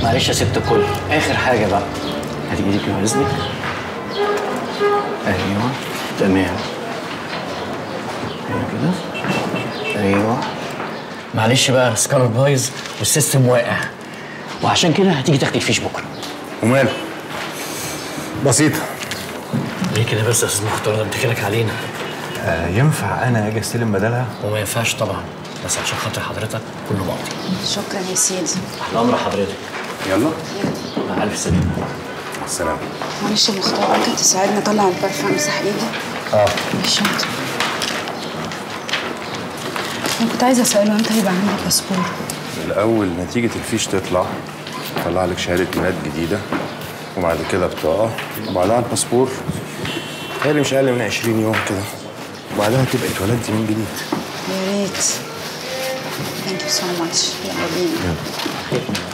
معلش يا ست الكل اخر حاجه بقى هتيجي ايدك باذنك ايوه تمام ايوه كده ايوه معلش بقى السكانر بايظ والسيستم واقع وعشان كده هتيجي تاخدي الفيش بكره وماله بسيطة ليه كده بس يا استاذ مختار ده بتخلك علينا آه ينفع انا اجي استلم بدلها؟ وما ينفعش طبعا بس عشان خاطر حضرتك كله ماضي شكرا يا سيدي احلى امر حضرتك يلا مع الف سلامه مع السلامة معلش يا مختار ممكن تساعدني اطلع البرفان امسح ايدي اه الشنطه انا كنت عايزه اساله امتى هيبقى عندي باسبور الأول نتيجة الفيش تطلع طلع لك شهادة ميلاد جديدة وبعد كده بطاقة وبعدها الباسبور تهيألي مش أقل من 20 يوم كده وبعدها تبقى اتولدتي من جديد يا ريت ثانك يو سو ماتش يلا بينا